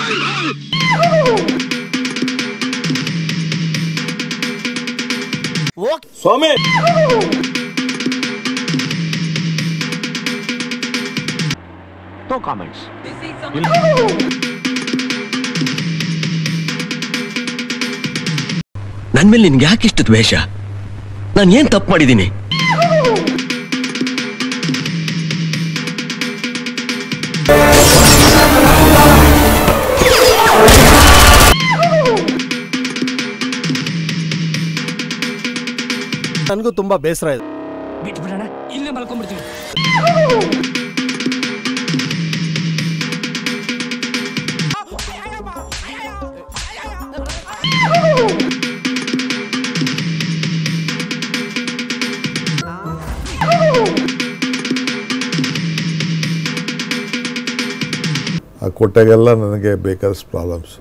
ಸ್ವಾಮಿ no comments ನನ್ ಮೇಲೆ ನಿನ್ಗೆ ಯಾಕಿಷ್ಟು ದ್ವೇಷ ನಾನು ಏನ್ ತಪ್ಪು ಮಾಡಿದ್ದೀನಿ ನನಗೂ ತುಂಬಾ ಬೇಸರ ಇದೆ ಬಿಟ್ಬಿಡೋಣ ಇಲ್ಲೇ ಮಲ್ಕೊಂಡ್ಬಿಡ್ತೀವಿ ಆ ಕೊಟ್ಟಾಗೆಲ್ಲ ನನಗೆ ಬೇಕಾದಷ್ಟು ಪ್ರಾಬ್ಲಮ್ಸ್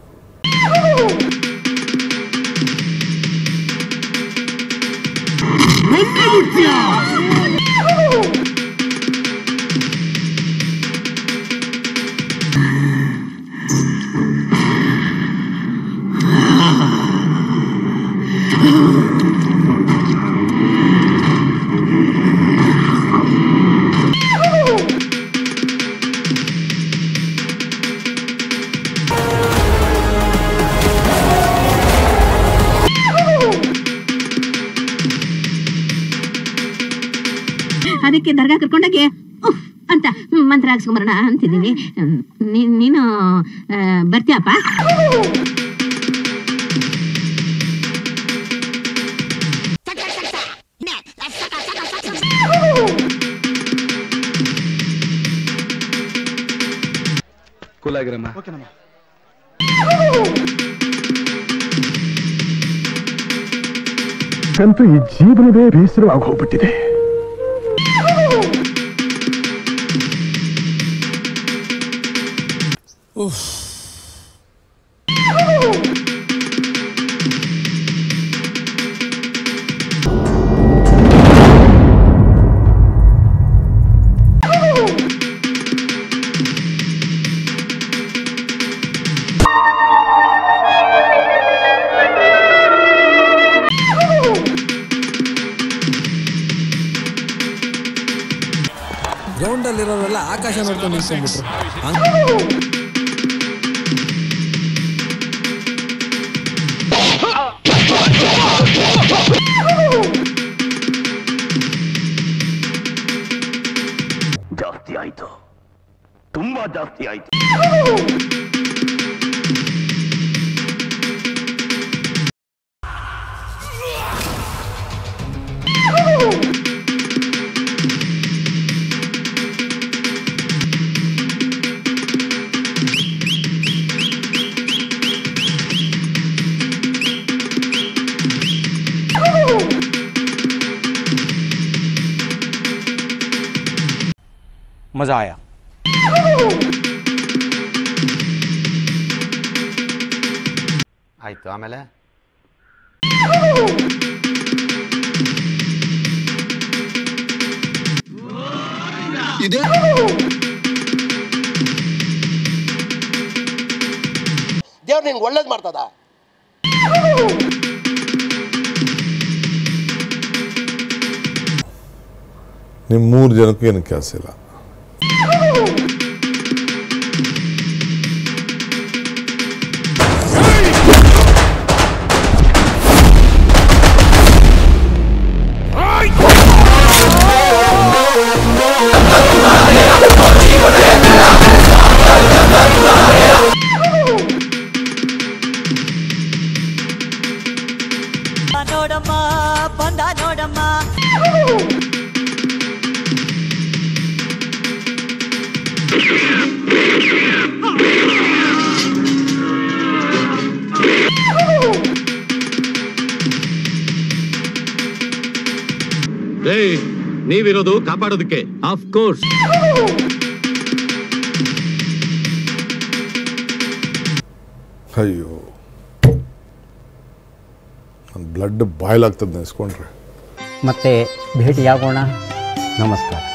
ಅದಕ್ಕೆ ದರ್ಗಾ ಕರ್ಕೊಂಡೋಗಿ ಉಫ್ ಅಂತ ಮಂತ್ರ ಹಾಕ್ಸ್ಕೊಂಬರೋಣ ಅಂತಿದ್ದೀನಿ ಹ್ಮ್, ನೀ- ನೀನು ಆ, ಬರ್ತೀಯಪ್ಪ ಕೂಲಾಗಿರಮ್ಮ ಅಂತೂ ಈ ಜೀವನವೇ ಬೇಸರವಾಗಿ ಹೋಗ್ಬಿಟ್ಟಿದೆ ಗ್ರೌಂಡ್ ಅಲ್ಲಿರೋರೆಲ್ಲ ಆಕಾಶ ನೋಡ್ಕೊಂಡು ನಿಂತ್ಕೊಂಡ್ಬಿಟ್ರು ಜಾಸ್ತಿ ಆಯ್ತು ತುಂಬಾ ಜಾಸ್ತಿ ಆಯ್ತು ಮಜಾ ಆಯಾ ಆಯ್ತು ಆಮೇಲೆ ದೇವ್ರು ನಿಂಗೆ ಒಳ್ಳೇದು ಮಾಡ್ತದ ನಿಮ್ಮ ಮೂರು ಜನಕ್ಕೂ ಏನು ಕೆಲಸ ಇಲ್ಲ ನೋಡಮ್ಮ ಬಂದ ನೋಡಮ್ಮ ನೀವಿರೋದು ಕಾಪಾಡೋದಕ್ಕೆ ಆಫ್ ಕೋರ್ಸ್ ಅಯ್ಯೋ ನನ್ನ ಬ್ಲಡ್ ಬಾಯ್ಲ್ ಆಗ್ತದೆ ನೆನೆಸ್ಕೊಂಡ್ರೆ ಮತ್ತೆ ಭೇಟಿಯಾಗೋಣ ನಮಸ್ಕಾರ